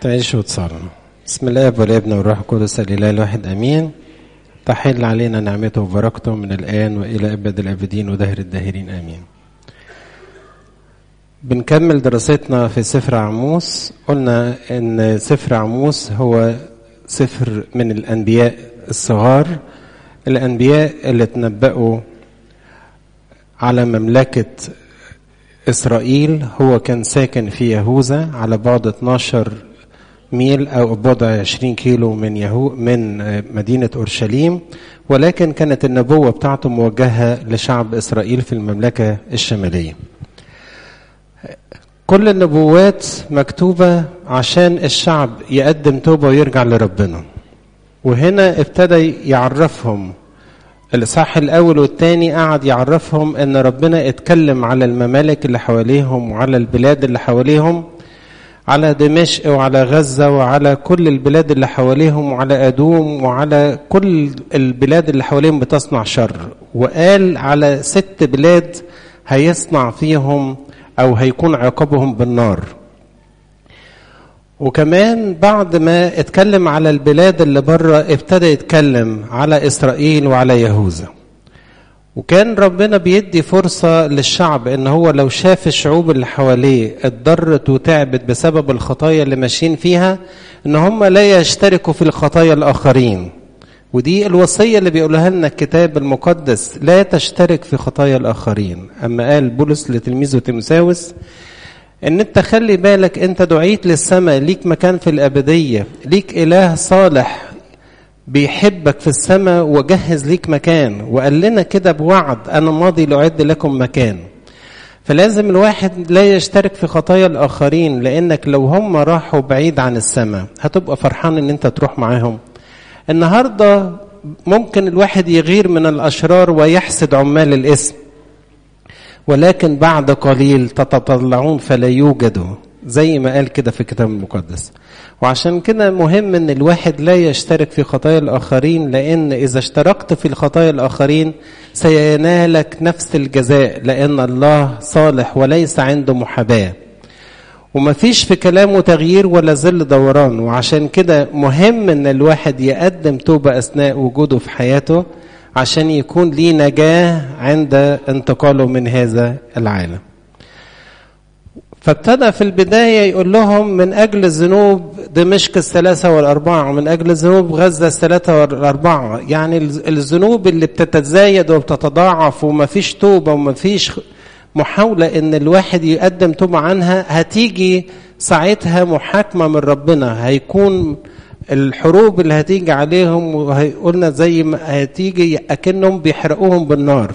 تعيش وتصلوا بسم الله والابن والروح القدس الاله الواحد امين تحل علينا نعمته وبركته من الان والى ابد الابدين ودهر الداهرين امين بنكمل دراستنا في سفر عموس قلنا ان سفر عموس هو سفر من الانبياء الصغار الانبياء اللي تنبأوا على مملكة إسرائيل هو كان ساكن في يهوذا على بعد 12 ميل أو بعد 20 كيلو من يهو من مدينة أورشليم ولكن كانت النبوة بتاعته موجهة لشعب إسرائيل في المملكة الشمالية كل النبوات مكتوبة عشان الشعب يقدم توبة ويرجع لربنا وهنا ابتدى يعرفهم الإصحاح الأول والثاني قعد يعرفهم إن ربنا اتكلم على الممالك اللي حواليهم وعلى البلاد اللي حواليهم على دمشق وعلى غزة وعلى كل البلاد اللي حواليهم وعلى أدوم وعلى كل البلاد اللي حواليهم بتصنع شر وقال على ست بلاد هيصنع فيهم أو هيكون عقابهم بالنار وكمان بعد ما اتكلم على البلاد اللي بره ابتدى يتكلم على اسرائيل وعلى يهوذا وكان ربنا بيدي فرصة للشعب ان هو لو شاف الشعوب اللي حواليه اتضرت وتعبت بسبب الخطايا اللي ماشيين فيها ان هم لا يشتركوا في الخطايا الاخرين ودي الوصية اللي بيقولها لنا الكتاب المقدس لا تشترك في خطايا الاخرين اما قال بولس لتلميذه تيموساوس ان انت خلي بالك انت دعيت للسماء ليك مكان في الابديه ليك اله صالح بيحبك في السماء وجهز ليك مكان وقال لنا كده بوعد انا ماضي لاعد لكم مكان فلازم الواحد لا يشترك في خطايا الاخرين لانك لو هم راحوا بعيد عن السماء هتبقى فرحان ان انت تروح معاهم النهارده ممكن الواحد يغير من الاشرار ويحسد عمال الاسم ولكن بعد قليل تتطلعون فلا يوجدوا زي ما قال كده في الكتاب المقدس وعشان كده مهم ان الواحد لا يشترك في خطايا الاخرين لان اذا اشتركت في الخطايا الاخرين سينالك نفس الجزاء لان الله صالح وليس عنده محاباه ومفيش في كلامه تغيير ولا ظل دوران وعشان كده مهم ان الواحد يقدم توبه اثناء وجوده في حياته عشان يكون ليه نجاة عند انتقاله من هذا العالم فابتدى في البداية يقول لهم من أجل ذنوب دمشق الثلاثة والأربعة ومن أجل ذنوب غزة الثلاثة والأربعة يعني الذنوب اللي بتتزايد وبتتضاعف ومفيش توبة ومفيش محاولة إن الواحد يقدم توبة عنها هتيجي ساعتها محاكمة من ربنا هيكون الحروب اللي هتيجي عليهم وقلنا زي ما هتيجي اكنهم بيحرقوهم بالنار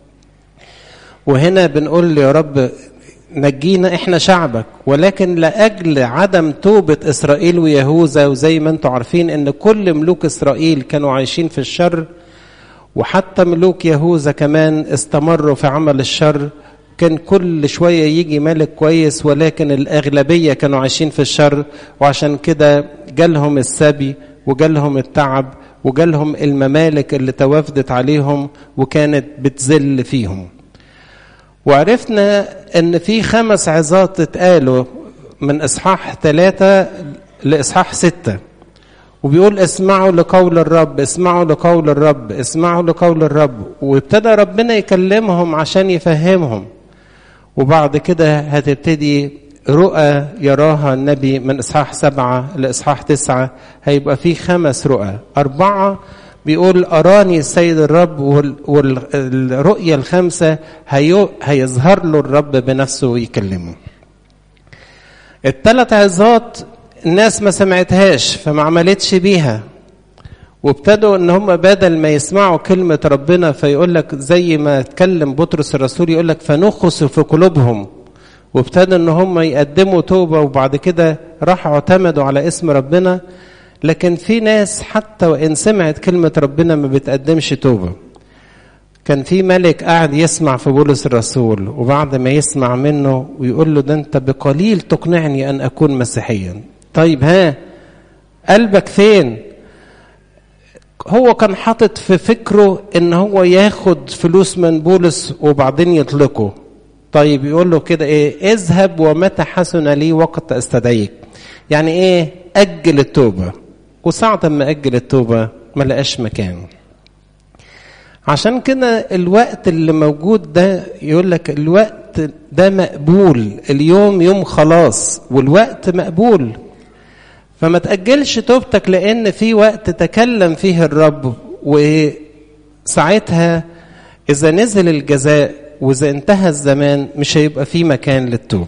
وهنا بنقول يا رب نجينا احنا شعبك ولكن لاجل عدم توبه اسرائيل ويهوذا وزي ما انتم عارفين ان كل ملوك اسرائيل كانوا عايشين في الشر وحتى ملوك يهوذا كمان استمروا في عمل الشر كان كل شوية يجي ملك كويس ولكن الأغلبية كانوا عايشين في الشر وعشان كده جالهم السبي وجالهم التعب وجالهم الممالك اللي توافدت عليهم وكانت بتذل فيهم وعرفنا ان في خمس عظات اتقالوا من اصحاح ثلاثة لاصحاح ستة وبيقول اسمعوا لقول الرب اسمعوا لقول الرب اسمعوا لقول الرب وابتدى ربنا يكلمهم عشان يفهمهم وبعد كده هتبتدي رؤى يراها النبي من إصحاح سبعة لإصحاح تسعة هيبقى في خمس رؤى أربعة بيقول أراني السيد الرب والرؤية الخامسة هيظهر له الرب بنفسه ويكلمه الثلاث عظات الناس ما سمعتهاش فما عملتش بيها وابتدوا ان هم بدل ما يسمعوا كلمة ربنا فيقول لك زي ما اتكلم بطرس الرسول يقول لك فنخس في قلوبهم وابتدوا ان هم يقدموا توبة وبعد كده راحوا اعتمدوا على اسم ربنا لكن في ناس حتى وان سمعت كلمة ربنا ما بتقدمش توبة كان في ملك قاعد يسمع في بولس الرسول وبعد ما يسمع منه ويقول له ده انت بقليل تقنعني ان اكون مسيحيا طيب ها قلبك فين هو كان حاطط في فكره ان هو ياخد فلوس من بولس وبعدين يطلقه طيب يقول له كده ايه اذهب ومتى حسن لي وقت استدعيك يعني ايه أجل التوبة وساعة ما أجل التوبة ما لقاش مكان عشان كده الوقت اللي موجود ده يقول لك الوقت ده مقبول اليوم يوم خلاص والوقت مقبول فما تأجلش توبتك لأن في وقت تكلم فيه الرب وساعتها إذا نزل الجزاء وإذا انتهى الزمان مش هيبقى في مكان للتوبة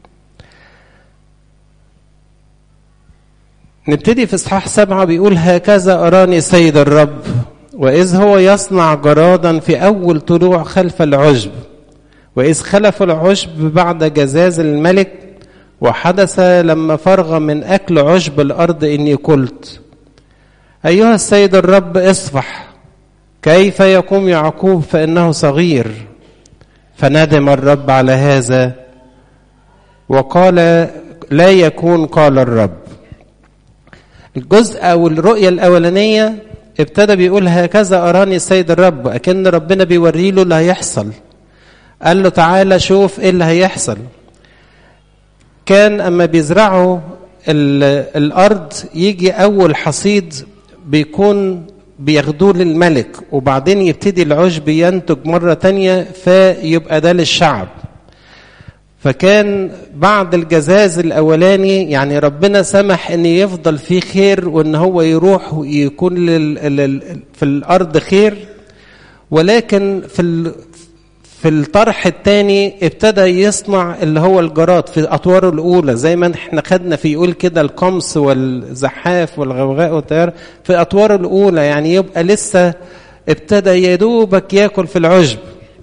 نبتدي في إصحاح سبعة بيقول هكذا أراني سيد الرب وإذ هو يصنع جرادا في أول طلوع خلف العشب وإذ خلف العشب بعد جزاز الملك وحدث لما فرغ من أكل عشب الأرض إني قلت أيها السيد الرب اصفح كيف يقوم يعقوب فإنه صغير فندم الرب على هذا وقال لا يكون قال الرب الجزء أو الرؤية الأولانية ابتدى بيقول هكذا أراني السيد الرب أكن ربنا بيوري له اللي هيحصل قال له تعالى شوف ايه اللي هيحصل كان اما بيزرعوا الارض يجي اول حصيد بيكون بياخدوه للملك وبعدين يبتدي العشب ينتج مرة تانية فيبقى ده للشعب فكان بعد الجزاز الاولاني يعني ربنا سمح ان يفضل فيه خير وان هو يروح ويكون لل... في الارض خير ولكن في في الطرح الثاني ابتدى يصنع اللي هو الجراد في اطواره الاولى زي ما احنا خدنا في يقول كده القمص والزحاف والغوغاء والطيار في اطواره الاولى يعني يبقى لسه ابتدى يا دوبك ياكل في العشب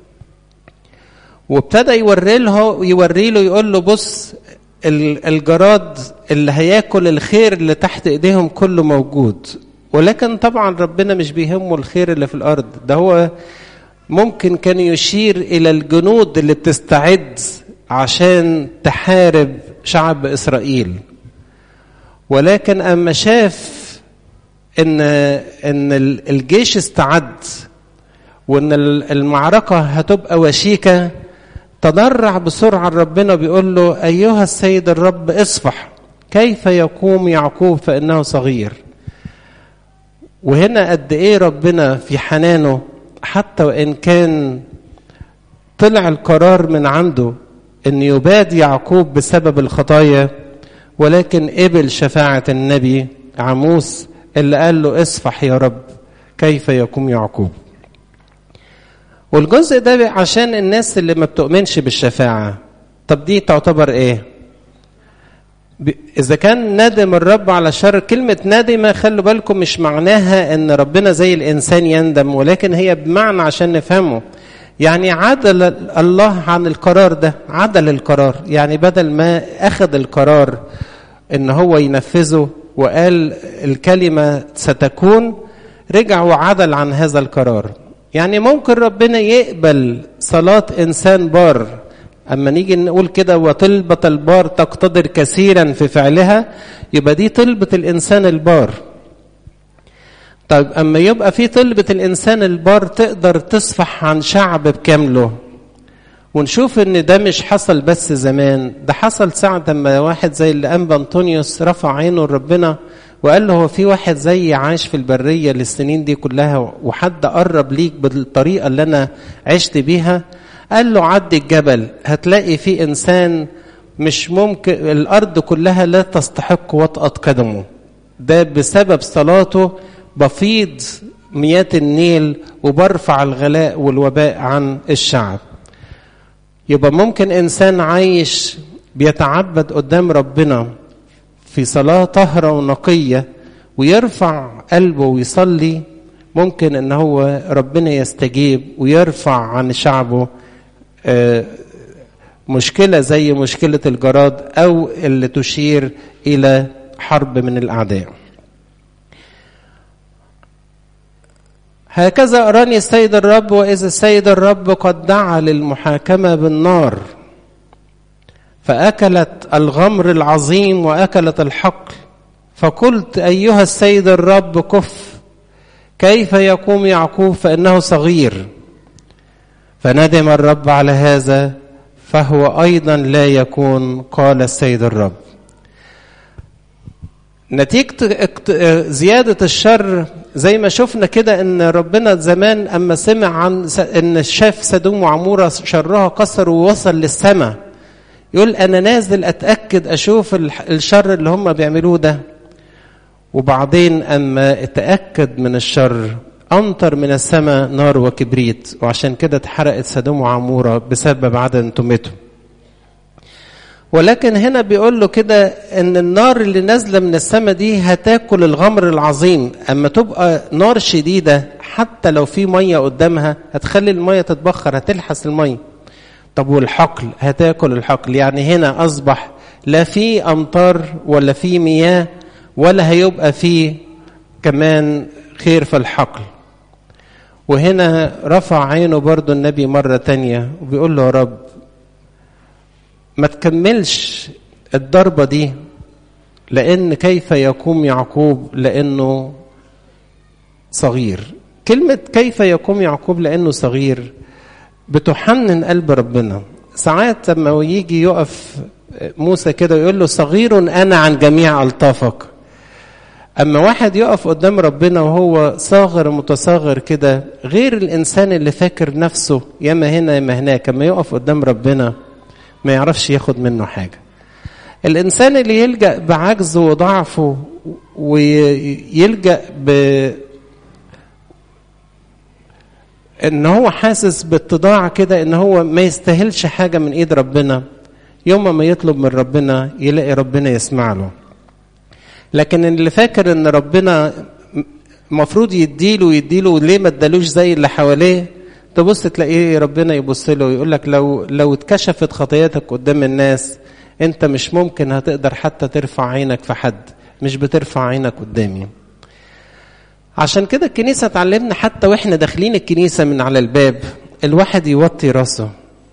وابتدى يوري له يوري له يقول له بص الجراد اللي هياكل الخير اللي تحت ايديهم كله موجود ولكن طبعا ربنا مش بيهمه الخير اللي في الارض ده هو ممكن كان يشير الى الجنود اللي بتستعد عشان تحارب شعب اسرائيل ولكن اما شاف ان ان الجيش استعد وان المعركه هتبقى وشيكه تضرع بسرعه ربنا بيقول له ايها السيد الرب اصفح كيف يقوم يعقوب فانه صغير وهنا قد ايه ربنا في حنانه حتى وان كان طلع القرار من عنده ان يباد يعقوب بسبب الخطايا ولكن قبل شفاعه النبي عموس اللي قال له اصفح يا رب كيف يقوم يعقوب والجزء ده عشان الناس اللي ما بتؤمنش بالشفاعه طب دي تعتبر ايه إذا كان ندم الرب على شر كلمة ندم خلوا بالكم مش معناها إن ربنا زي الإنسان يندم ولكن هي بمعنى عشان نفهمه يعني عدل الله عن القرار ده عدل القرار يعني بدل ما أخذ القرار إن هو ينفذه وقال الكلمة ستكون رجع وعدل عن هذا القرار يعني ممكن ربنا يقبل صلاة إنسان بار أما نيجي نقول كده وطلبة البار تقتدر كثيرا في فعلها يبقى دي طلبة الإنسان البار طيب أما يبقى في طلبة الإنسان البار تقدر تصفح عن شعب بكامله ونشوف ان ده مش حصل بس زمان ده حصل ساعة ما واحد زي اللي أنبا أنطونيوس رفع عينه لربنا وقال له هو في واحد زي عاش في البرية للسنين دي كلها وحد قرب ليك بالطريقة اللي أنا عشت بيها قال له عدي الجبل هتلاقي في انسان مش ممكن الارض كلها لا تستحق وطأة قدمه ده بسبب صلاته بفيض مياه النيل وبرفع الغلاء والوباء عن الشعب يبقى ممكن انسان عايش بيتعبد قدام ربنا في صلاة طهرة ونقية ويرفع قلبه ويصلي ممكن ان هو ربنا يستجيب ويرفع عن شعبه مشكلة زي مشكلة الجراد أو اللي تشير إلى حرب من الأعداء هكذا أراني السيد الرب وإذا السيد الرب قد دعا للمحاكمة بالنار فأكلت الغمر العظيم وأكلت الحقل فقلت أيها السيد الرب كف كيف يقوم يعقوب فإنه صغير فندم الرب على هذا فهو ايضا لا يكون قال السيد الرب نتيجة زيادة الشر زي ما شفنا كده ان ربنا زمان اما سمع عن ان شاف سدوم وعمورة شرها كسر ووصل للسماء يقول انا نازل اتأكد اشوف الشر اللي هم بيعملوه ده وبعدين اما اتأكد من الشر امطر من السماء نار وكبريت وعشان كده اتحرقت سدوم وعمورة بسبب عدم تومته ولكن هنا بيقول له كده ان النار اللي نازله من السماء دي هتاكل الغمر العظيم اما تبقى نار شديده حتى لو في ميه قدامها هتخلي الميه تتبخر هتلحس الميه طب والحقل هتاكل الحقل يعني هنا اصبح لا في امطار ولا في مياه ولا هيبقى في كمان خير في الحقل وهنا رفع عينه برضو النبي مرة تانية وبيقول له يا رب ما تكملش الضربة دي لأن كيف يقوم يعقوب لأنه صغير كلمة كيف يقوم يعقوب لأنه صغير بتحنن قلب ربنا ساعات لما يجي يقف موسى كده ويقول له صغير أنا عن جميع ألطافك أما واحد يقف قدام ربنا وهو صاغر متصاغر كده غير الإنسان اللي فاكر نفسه ياما هنا ياما هناك أما يقف قدام ربنا ما يعرفش ياخد منه حاجة الإنسان اللي يلجأ بعجزه وضعفه ويلجأ ب ان هو حاسس باتضاع كده ان هو ما يستاهلش حاجه من ايد ربنا يوم ما يطلب من ربنا يلاقي ربنا يسمع له لكن اللي فاكر ان ربنا المفروض يديله يديله ليه ما ادالوش زي اللي حواليه تبص تلاقيه ربنا يبص له ويقول لك لو لو اتكشفت خطياتك قدام الناس انت مش ممكن هتقدر حتى ترفع عينك في حد مش بترفع عينك قدامي عشان كده الكنيسة اتعلمنا حتى واحنا داخلين الكنيسة من على الباب الواحد يوطي راسه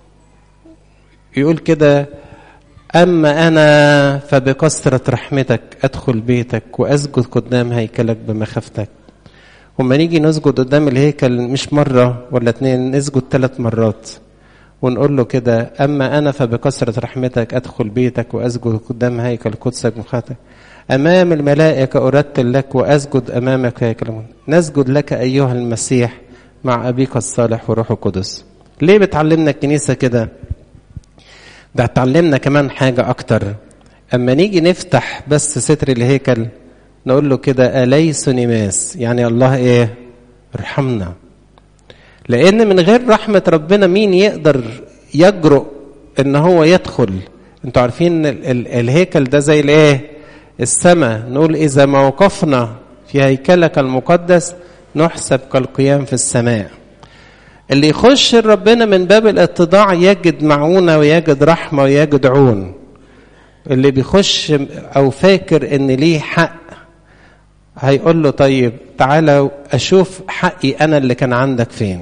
يقول كده أما أنا فبكثرة رحمتك أدخل بيتك وأسجد قدام هيكلك بمخافتك وما نيجي نسجد قدام الهيكل مش مرة ولا اتنين نسجد ثلاث مرات ونقول له كده أما أنا فبكثرة رحمتك أدخل بيتك وأسجد قدام هيكل قدسك مخافتك أمام الملائكة أرتل لك وأسجد أمامك يا كلمون نسجد لك أيها المسيح مع أبيك الصالح وروح القدس ليه بتعلمنا الكنيسة كده ده تعلمنا كمان حاجة أكتر أما نيجي نفتح بس ستر الهيكل نقول له كده أليس نماس يعني الله إيه ارحمنا لأن من غير رحمة ربنا مين يقدر يجرؤ إن هو يدخل انتوا عارفين ال ال الهيكل ده زي الايه السماء نقول إذا ما وقفنا في هيكلك المقدس نحسب كالقيام في السماء اللي يخش ربنا من باب الاتضاع يجد معونة ويجد رحمة ويجد عون اللي بيخش أو فاكر إن ليه حق هيقول له طيب تعالى أشوف حقي أنا اللي كان عندك فين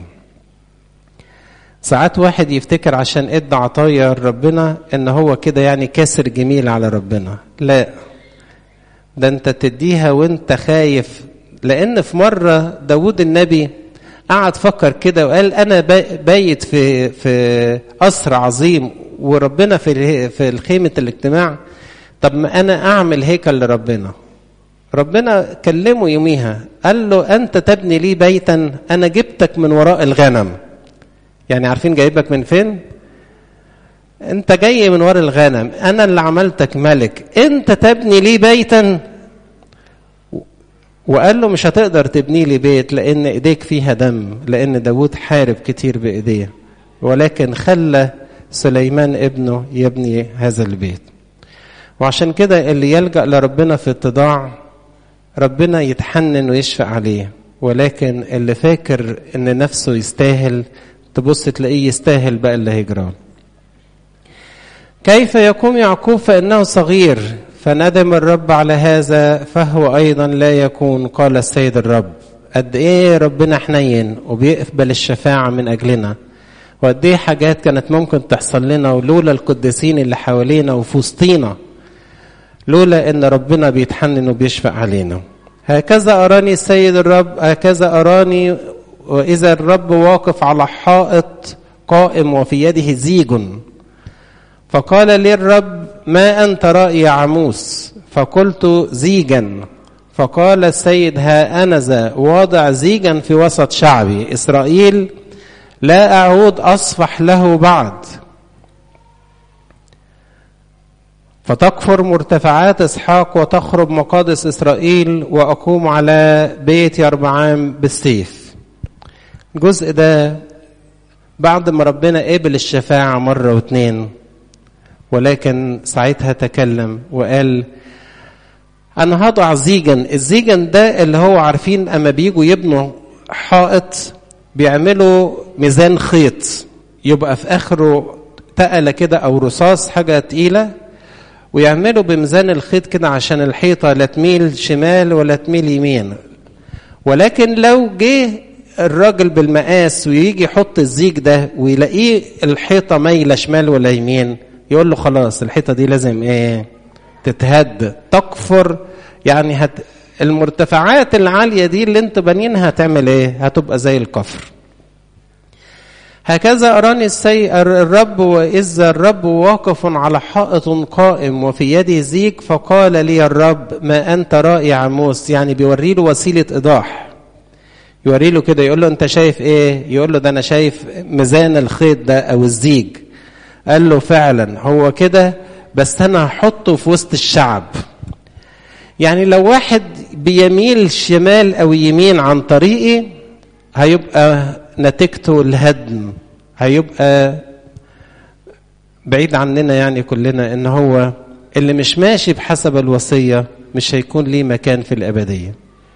ساعات واحد يفتكر عشان ادى عطايا ربنا ان هو كده يعني كاسر جميل على ربنا لا ده انت تديها وانت خايف لان في مرة داود النبي قعد فكر كده وقال انا بايت في في قصر عظيم وربنا في في الخيمة الاجتماع طب ما انا اعمل هيكل لربنا ربنا كلمه يوميها قال له انت تبني لي بيتا انا جبتك من وراء الغنم يعني عارفين جايبك من فين انت جاي من وراء الغنم انا اللي عملتك ملك انت تبني لي بيتا وقال له مش هتقدر تبني لي بيت لان ايديك فيها دم لان داود حارب كتير بايديه ولكن خلى سليمان ابنه يبني هذا البيت وعشان كده اللي يلجأ لربنا في اتضاع ربنا يتحنن ويشفق عليه ولكن اللي فاكر ان نفسه يستاهل تبص تلاقيه يستاهل بقى اللي هيجراه كيف يقوم يعقوب فإنه صغير فندم الرب على هذا فهو أيضا لا يكون قال السيد الرب قد إيه ربنا حنين وبيقبل الشفاعة من أجلنا وقد إيه حاجات كانت ممكن تحصل لنا ولولا القديسين اللي حوالينا وفي وسطينا لولا إن ربنا بيتحنن وبيشفق علينا هكذا أراني السيد الرب هكذا أراني وإذا الرب واقف على حائط قائم وفي يده زيج فقال لي الرب ما أنت رأي يا عموس فقلت زيجا فقال السيد ها أنا ذا واضع زيجا في وسط شعبي إسرائيل لا أعود أصفح له بعد فتكفر مرتفعات إسحاق وتخرب مقادس إسرائيل وأقوم على بيت يربعام بالسيف الجزء ده بعد ما ربنا قبل الشفاعة مرة واتنين ولكن ساعتها تكلم وقال أنا هضع زيجا الزيجن ده اللي هو عارفين أما بيجوا يبنوا حائط بيعملوا ميزان خيط يبقى في آخره تقلة كده أو رصاص حاجة تقيلة ويعملوا بميزان الخيط كده عشان الحيطة لا تميل شمال ولا تميل يمين ولكن لو جه الراجل بالمقاس ويجي يحط الزيج ده ويلاقيه الحيطة مايلة شمال ولا يمين يقول له خلاص الحيطة دي لازم ايه تتهد تكفر يعني هت المرتفعات العالية دي اللي انت بانينها هتعمل ايه هتبقى زي الكفر هكذا أراني السي الرب وإذ الرب واقف على حائط قائم وفي يده زيك فقال لي الرب ما أنت رائي عموس يعني بيوري له وسيلة إيضاح يوري له كده يقول له أنت شايف إيه يقول له ده أنا شايف ميزان الخيط ده أو الزيج قال له فعلا هو كده بس أنا هحطه في وسط الشعب يعني لو واحد بيميل شمال أو يمين عن طريقي هيبقى نتيجته الهدم هيبقى بعيد عننا يعني كلنا ان هو اللي مش ماشي بحسب الوصية مش هيكون ليه مكان في الأبدية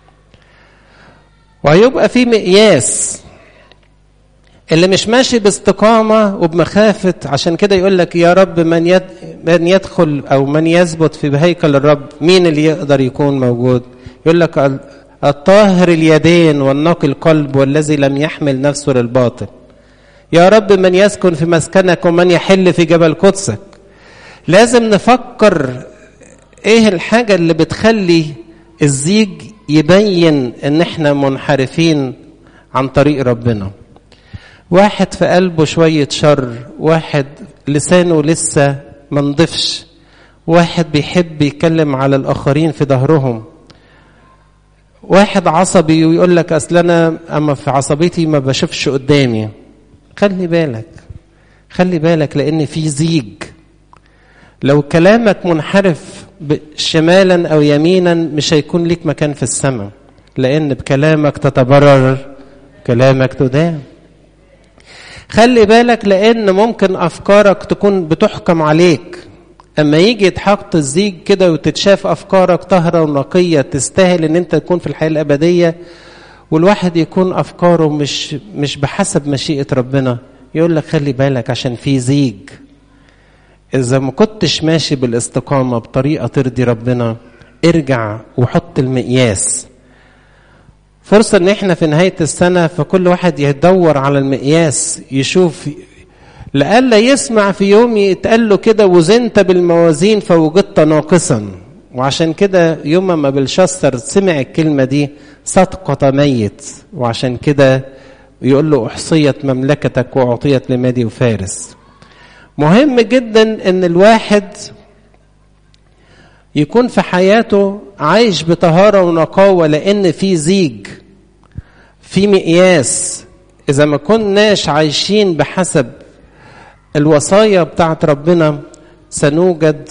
وهيبقى في مقياس اللي مش ماشي باستقامة وبمخافة عشان كده يقول لك يا رب من يد من يدخل أو من يثبت في هيكل الرب مين اللي يقدر يكون موجود يقول لك الطاهر اليدين والنقي القلب والذي لم يحمل نفسه للباطل يا رب من يسكن في مسكنك ومن يحل في جبل قدسك لازم نفكر ايه الحاجة اللي بتخلي الزيج يبين ان احنا منحرفين عن طريق ربنا واحد في قلبه شوية شر واحد لسانه لسه منضفش واحد بيحب يتكلم على الآخرين في ظهرهم واحد عصبي ويقول لك اصل انا اما في عصبيتي ما بشوفش قدامي خلي بالك خلي بالك لان في زيج لو كلامك منحرف شمالا او يمينا مش هيكون ليك مكان في السماء لان بكلامك تتبرر كلامك تدام خلي بالك لان ممكن افكارك تكون بتحكم عليك اما يجي يتحط الزيج كده وتتشاف افكارك طاهره ونقيه تستاهل ان انت تكون في الحياه الابديه والواحد يكون افكاره مش مش بحسب مشيئه ربنا يقول لك خلي بالك عشان في زيج اذا ما كنتش ماشي بالاستقامه بطريقه ترضي ربنا ارجع وحط المقياس فرصه ان احنا في نهايه السنه فكل واحد يدور على المقياس يشوف لئلا يسمع في يوم يتقال له كده وزنت بالموازين فوجدت ناقصا وعشان كده يوم ما بلشسر سمع الكلمة دي سقط ميت وعشان كده يقول له أحصيت مملكتك وأعطيت لمادي وفارس مهم جدا ان الواحد يكون في حياته عايش بطهارة ونقاوة لأن في زيج في مقياس إذا ما كناش عايشين بحسب الوصايا بتاعت ربنا سنوجد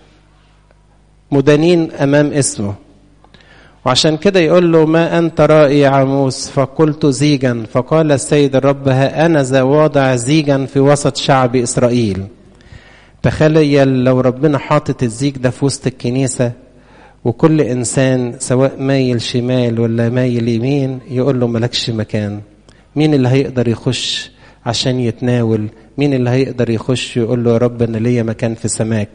مدانين امام اسمه وعشان كده يقول له ما انت رائي عموس فقلت زيجا فقال السيد الرب ها انا ذا واضع زيجا في وسط شعب اسرائيل تخيل لو ربنا حاطط الزيج ده في وسط الكنيسه وكل انسان سواء مايل شمال ولا مايل يمين يقول له ملكش مكان مين اللي هيقدر يخش عشان يتناول مين اللي هيقدر يخش يقول له يا رب انا ليا مكان في سماك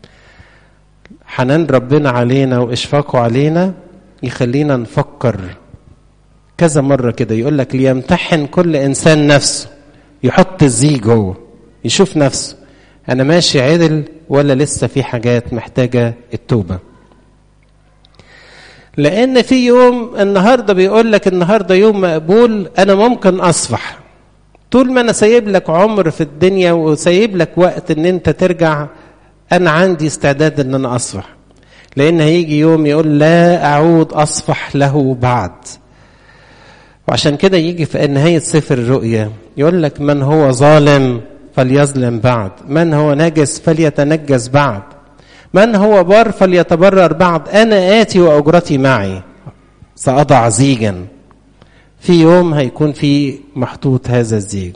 حنان ربنا علينا واشفاقه علينا يخلينا نفكر كذا مرة كده يقول لك ليمتحن كل إنسان نفسه يحط الزي جوه يشوف نفسه أنا ماشي عدل ولا لسه في حاجات محتاجة التوبة لأن في يوم النهاردة بيقول لك النهاردة يوم مقبول أنا ممكن أصفح طول ما انا سايب لك عمر في الدنيا وسايب لك وقت ان انت ترجع انا عندي استعداد ان انا اصفح لأن هيجي يوم يقول لا أعود أصفح له بعد وعشان كده يجي في نهاية سفر الرؤيا يقول لك من هو ظالم فليظلم بعد من هو نجس فليتنجس بعد من هو بار فليتبرر بعد أنا آتي وأجرتي معي سأضع زيجا في يوم هيكون في محطوط هذا الزيج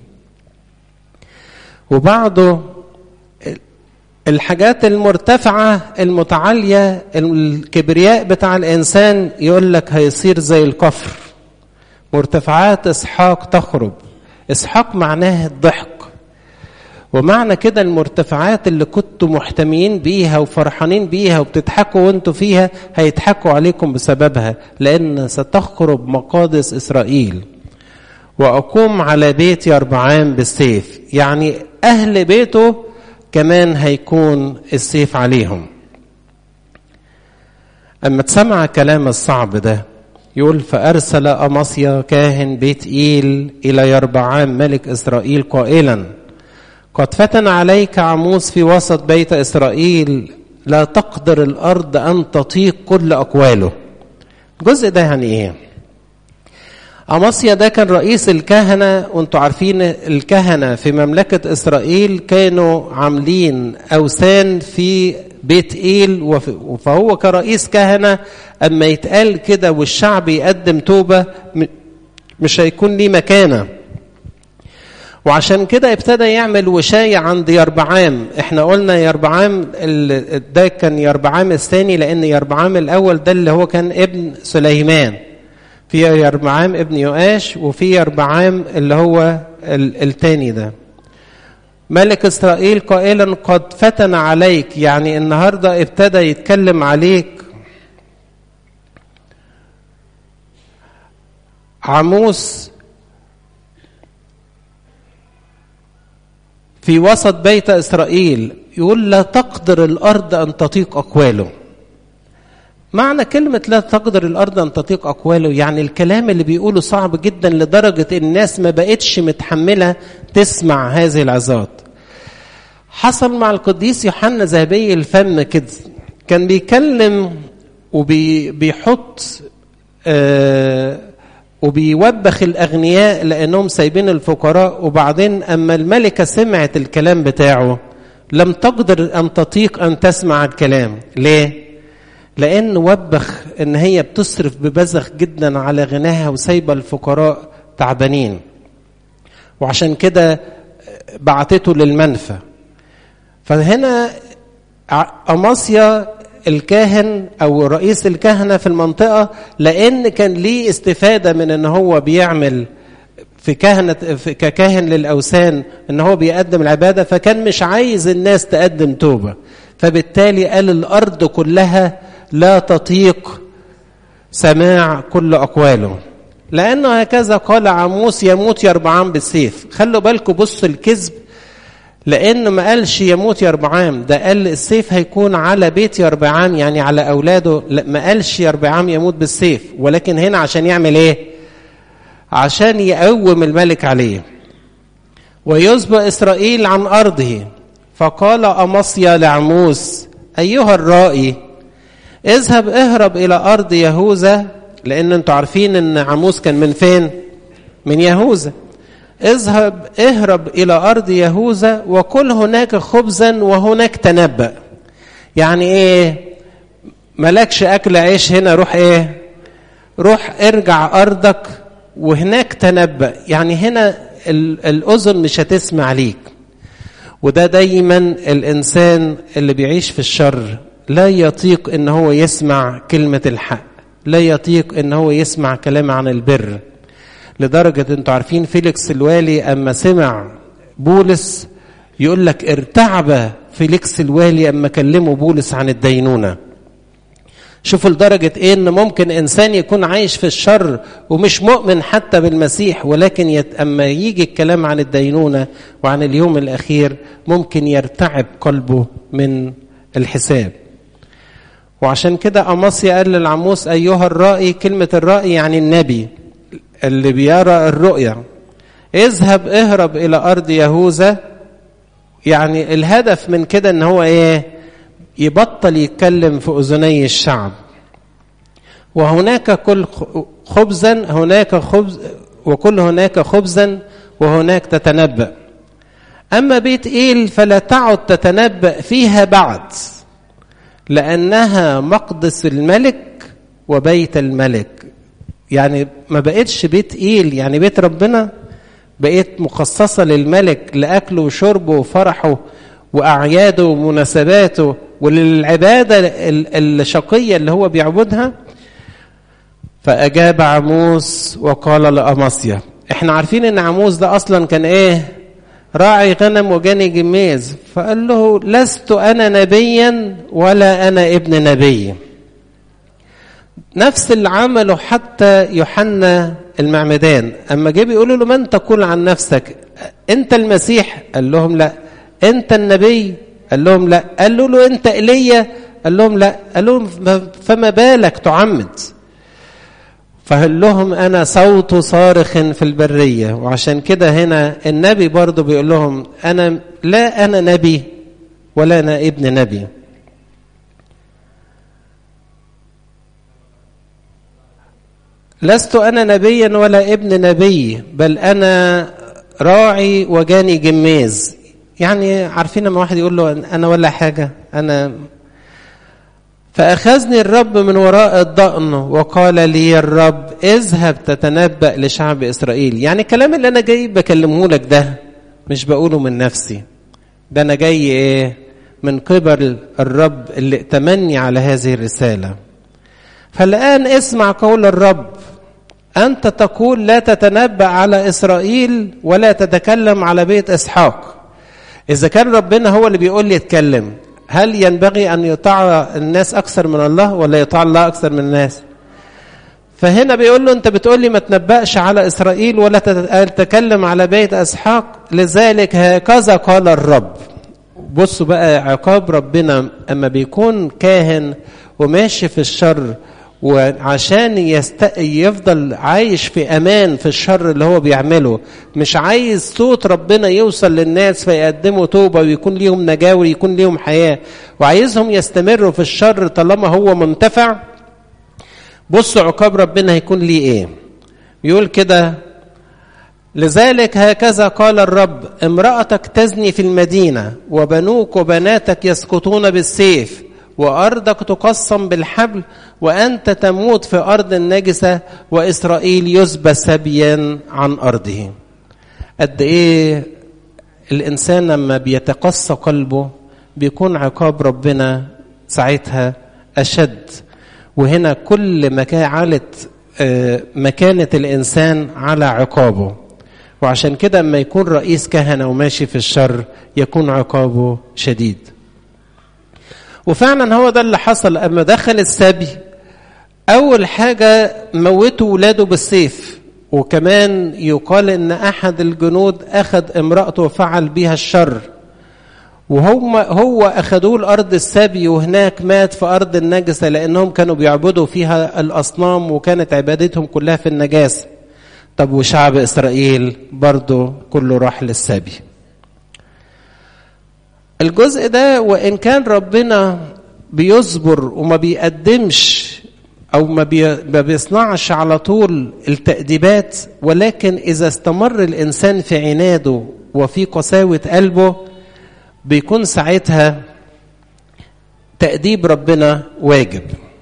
وبعده الحاجات المرتفعة المتعالية الكبرياء بتاع الإنسان يقول لك هيصير زي الكفر مرتفعات إسحاق تخرب إسحاق معناه الضحك ومعنى كده المرتفعات اللي كنتوا محتميين بيها وفرحانين بيها وبتضحكوا وانتوا فيها هيضحكوا عليكم بسببها لأن ستخرب مقادس إسرائيل وأقوم على بيت يربعام بالسيف يعني أهل بيته كمان هيكون السيف عليهم أما تسمع كلام الصعب ده يقول فأرسل أمصيا كاهن بيت إيل إلى يربعام ملك إسرائيل قائلا قد فتن عليك عموس في وسط بيت إسرائيل لا تقدر الأرض أن تطيق كل أقواله الجزء ده يعني إيه أمصيا ده كان رئيس الكهنة وانتوا عارفين الكهنة في مملكة إسرائيل كانوا عاملين أوثان في بيت إيل فهو كرئيس كهنة أما يتقال كده والشعب يقدم توبة مش هيكون ليه مكانة وعشان كده ابتدى يعمل وشاية عند يربعام احنا قلنا يربعام ده كان يربعام الثاني لأن يربعام الأول ده اللي هو كان ابن سليمان في يربعام ابن يؤاش وفي يربعام اللي هو الثاني ده ملك اسرائيل قائلا قد فتن عليك يعني النهارده ابتدى يتكلم عليك عموس في وسط بيت اسرائيل يقول لا تقدر الارض ان تطيق اقواله معنى كلمة لا تقدر الأرض أن تطيق أقواله يعني الكلام اللي بيقوله صعب جدا لدرجة الناس ما بقتش متحملة تسمع هذه العظات حصل مع القديس يوحنا ذهبي الفم كده كان بيكلم وبيحط آه وبيوبخ الأغنياء لأنهم سايبين الفقراء وبعدين أما الملكة سمعت الكلام بتاعه لم تقدر أن تطيق أن تسمع الكلام ليه؟ لأن وبخ إن هي بتصرف ببذخ جدا على غناها وسايبة الفقراء تعبانين وعشان كده بعتته للمنفى فهنا أماسيا الكاهن او رئيس الكهنه في المنطقه لان كان ليه استفاده من ان هو بيعمل في كهنة في ككاهن للأوثان إن هو بيقدم العبادة فكان مش عايز الناس تقدم توبة فبالتالي قال الأرض كلها لا تطيق سماع كل أقواله لأنه هكذا قال عموس يموت يربعام بالسيف خلوا بالكم بصوا الكذب لأنه ما قالش يموت يربعام ده قال السيف هيكون على بيت يربعام يعني على أولاده لا ما قالش يربعام يموت بالسيف ولكن هنا عشان يعمل إيه عشان يقوم الملك عليه ويسبق إسرائيل عن أرضه فقال أمصيا لعموس أيها الرائي اذهب اهرب إلى أرض يهوذا لأن أنتوا عارفين أن عموس كان من فين من يهوذا اذهب اهرب إلى أرض يهوذا وكل هناك خبزا وهناك تنبأ يعني ايه ملكش أكل عيش هنا روح ايه روح ارجع أرضك وهناك تنبأ يعني هنا الأذن مش هتسمع ليك وده دايما الإنسان اللي بيعيش في الشر لا يطيق ان هو يسمع كلمة الحق لا يطيق ان هو يسمع كلام عن البر لدرجة انتوا عارفين فيليكس الوالي اما سمع بولس يقول لك ارتعب فيليكس الوالي اما كلمه بولس عن الدينونة شوفوا لدرجة ايه ان ممكن انسان يكون عايش في الشر ومش مؤمن حتى بالمسيح ولكن يت... اما يجي الكلام عن الدينونة وعن اليوم الاخير ممكن يرتعب قلبه من الحساب وعشان كده أمصيا قال للعموس أيها الرائي كلمة الرائي يعني النبي اللي بيرى الرؤيا اذهب اهرب إلى أرض يهوذا يعني الهدف من كده ان هو ايه يبطل يتكلم في أذني الشعب وهناك كل خبزا هناك خبز وكل هناك خبزا وهناك تتنبأ أما بيت إيل فلا تعد تتنبأ فيها بعد لأنها مقدس الملك وبيت الملك يعني ما بقتش بيت إيل يعني بيت ربنا بقيت مخصصة للملك لأكله وشربه وفرحه وأعياده ومناسباته وللعبادة الشقية اللي هو بيعبدها فأجاب عموس وقال لأمصيا احنا عارفين ان عموس ده اصلا كان ايه راعي غنم وجاني جميز فقال له لست انا نبيا ولا انا ابن نبي نفس اللي عمله حتى يوحنا المعمدان اما جه بيقولوا له من تقول عن نفسك انت المسيح قال لهم لا انت النبي قال لهم لا قالوا له انت ايليا قال لهم لا قال لهم فما بالك تعمد فقال لهم انا صوت صارخ في البريه وعشان كده هنا النبي برضه بيقول لهم انا لا انا نبي ولا انا ابن نبي لست انا نبيا ولا ابن نبي بل انا راعي وجاني جميز يعني عارفين لما واحد يقول له انا ولا حاجه انا فأخذني الرب من وراء الضأن وقال لي الرب اذهب تتنبأ لشعب إسرائيل يعني الكلام اللي أنا جاي بكلمه لك ده مش بقوله من نفسي ده أنا جاي إيه من قبل الرب اللي ائتمني على هذه الرسالة فالآن اسمع قول الرب أنت تقول لا تتنبأ على إسرائيل ولا تتكلم على بيت إسحاق إذا كان ربنا هو اللي بيقول لي اتكلم هل ينبغي أن يطاع الناس أكثر من الله ولا يطاع الله أكثر من الناس فهنا بيقول له أنت بتقول لي ما تنبأش على إسرائيل ولا تتكلم على بيت أسحاق لذلك هكذا قال الرب بصوا بقى عقاب ربنا أما بيكون كاهن وماشي في الشر وعشان يست... يفضل عايش في امان في الشر اللي هو بيعمله مش عايز صوت ربنا يوصل للناس فيقدموا توبه ويكون ليهم نجاه ويكون ليهم حياه وعايزهم يستمروا في الشر طالما هو منتفع بصوا عقاب ربنا هيكون ليه ايه يقول كده لذلك هكذا قال الرب امرأتك تزني في المدينة وبنوك وبناتك يسقطون بالسيف وأرضك تقسم بالحبل وأنت تموت في أرض النجسة وإسرائيل يسبى سبيا عن أرضه قد إيه الإنسان لما بيتقصى قلبه بيكون عقاب ربنا ساعتها أشد وهنا كل ما علت مكانة الإنسان على عقابه وعشان كده لما يكون رئيس كهنة وماشي في الشر يكون عقابه شديد وفعلا هو ده اللي حصل اما دخل السبي اول حاجه موتوا ولاده بالسيف وكمان يقال ان احد الجنود اخذ امراته وفعل بها الشر وهم هو اخذوه الارض السبي وهناك مات في ارض النجسه لانهم كانوا بيعبدوا فيها الاصنام وكانت عبادتهم كلها في النجاسه طب وشعب اسرائيل برضه كله راح للسبي الجزء ده وان كان ربنا بيصبر وما بيقدمش او ما, بي ما بيصنعش على طول التأديبات ولكن اذا استمر الانسان في عناده وفي قساوة قلبه بيكون ساعتها تأديب ربنا واجب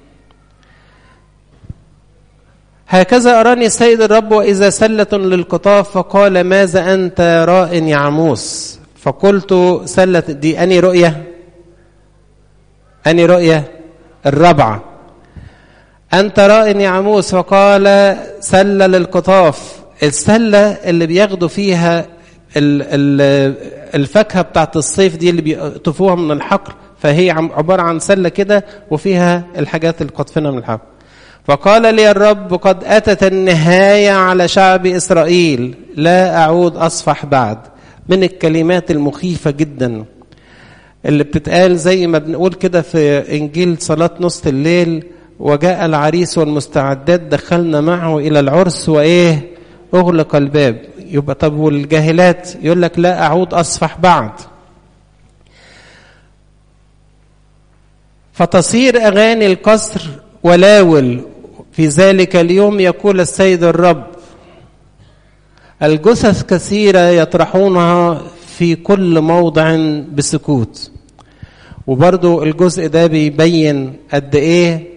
هكذا أراني السيد الرب وإذا سلة للقطاف فقال ماذا أنت راء يا عموس فقلت سلة دي أني رؤية أني رؤية الرابعة أنت راء يا عموس فقال سلة للقطاف السلة اللي بياخدوا فيها الفاكهة بتاعت الصيف دي اللي بيقطفوها من الحقل فهي عبارة عن سلة كده وفيها الحاجات اللي قطفنا من الحقل فقال لي الرب قد أتت النهاية على شعب إسرائيل لا أعود أصفح بعد من الكلمات المخيفة جدا اللي بتتقال زي ما بنقول كده في إنجيل صلاة نص الليل وجاء العريس والمستعدات دخلنا معه إلى العرس وإيه أغلق الباب يبقى طب والجاهلات يقول لك لا أعود أصفح بعد فتصير أغاني القصر ولاول في ذلك اليوم يقول السيد الرب الجثث كثيرة يطرحونها في كل موضع بسكوت وبرضو الجزء ده بيبين قد ايه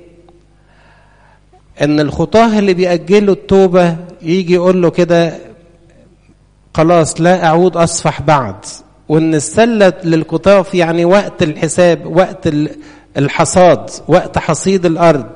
ان الخطاه اللي بيأجلوا التوبة يجي يقول له كده خلاص لا اعود اصفح بعد وان السلة للقطاف يعني وقت الحساب وقت الحصاد وقت حصيد الارض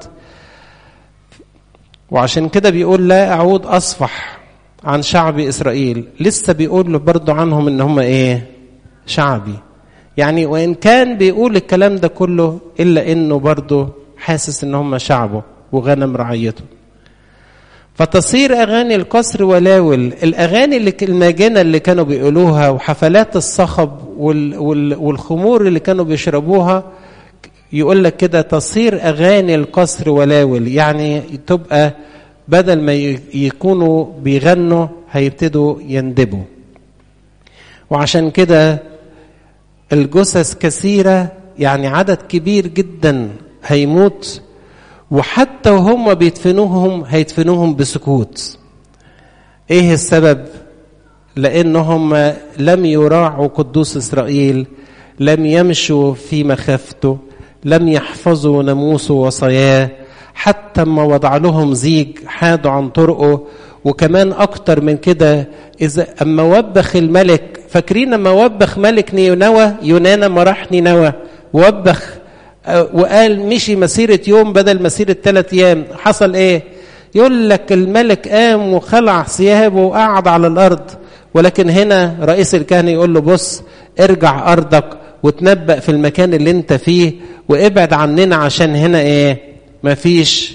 وعشان كده بيقول لا اعود اصفح عن شعب اسرائيل لسه بيقول له برضه عنهم ان هم ايه شعبي يعني وان كان بيقول الكلام ده كله الا انه برضه حاسس ان هم شعبه وغنم رعيته فتصير اغاني القصر ولاول الاغاني اللي الماجنه اللي كانوا بيقولوها وحفلات الصخب وال وال والخمور اللي كانوا بيشربوها يقول لك كده تصير اغاني القصر ولاول يعني تبقى بدل ما يكونوا بيغنوا هيبتدوا يندبوا وعشان كده الجثث كثيرة يعني عدد كبير جدا هيموت وحتى وهم بيدفنوهم هيدفنوهم بسكوت ايه السبب لانهم لم يراعوا قدوس اسرائيل لم يمشوا في مخافته لم يحفظوا ناموسه وصاياه حتى ما وضع لهم زيج حادوا عن طرقه وكمان اكتر من كده اذا اما وبخ الملك فاكرين اما وبخ ملك نينوى يونانا ما راح نينوى وبخ وقال مشي مسيرة يوم بدل مسيرة ثلاث أيام حصل إيه يقول لك الملك قام وخلع ثيابه وقعد على الأرض ولكن هنا رئيس الكهنة يقول له بص ارجع أرضك وتنبأ في المكان اللي انت فيه وابعد عننا عشان هنا ايه مفيش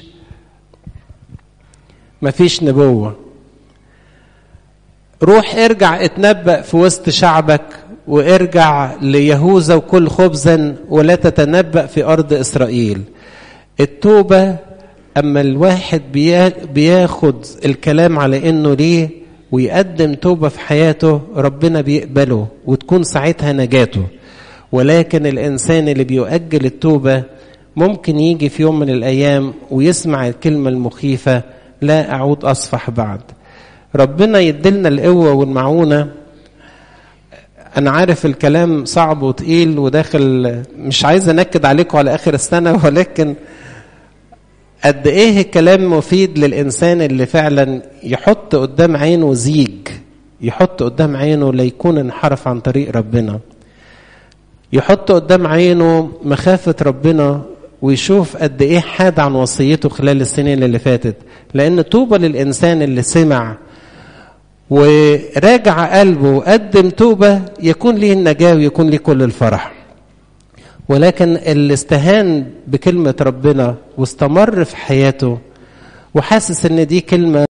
مفيش نبوة روح ارجع اتنبأ في وسط شعبك وارجع ليهوذا وكل خبزا ولا تتنبأ في أرض إسرائيل التوبة أما الواحد بياخد الكلام على إنه ليه ويقدم توبة في حياته ربنا بيقبله وتكون ساعتها نجاته ولكن الإنسان اللي بيؤجل التوبة ممكن يجي في يوم من الأيام ويسمع الكلمة المخيفة لا أعود أصفح بعد ربنا يدلنا القوة والمعونة أنا عارف الكلام صعب وتقيل وداخل مش عايز أنكد عليكم على آخر السنة ولكن قد إيه الكلام مفيد للإنسان اللي فعلا يحط قدام عينه زيج يحط قدام عينه ليكون انحرف عن طريق ربنا يحط قدام عينه مخافة ربنا ويشوف قد ايه حاد عن وصيته خلال السنين اللي فاتت لان طوبى للانسان اللي سمع وراجع قلبه وقدم توبة يكون ليه النجاة ويكون ليه كل الفرح ولكن اللي استهان بكلمة ربنا واستمر في حياته وحاسس ان دي كلمة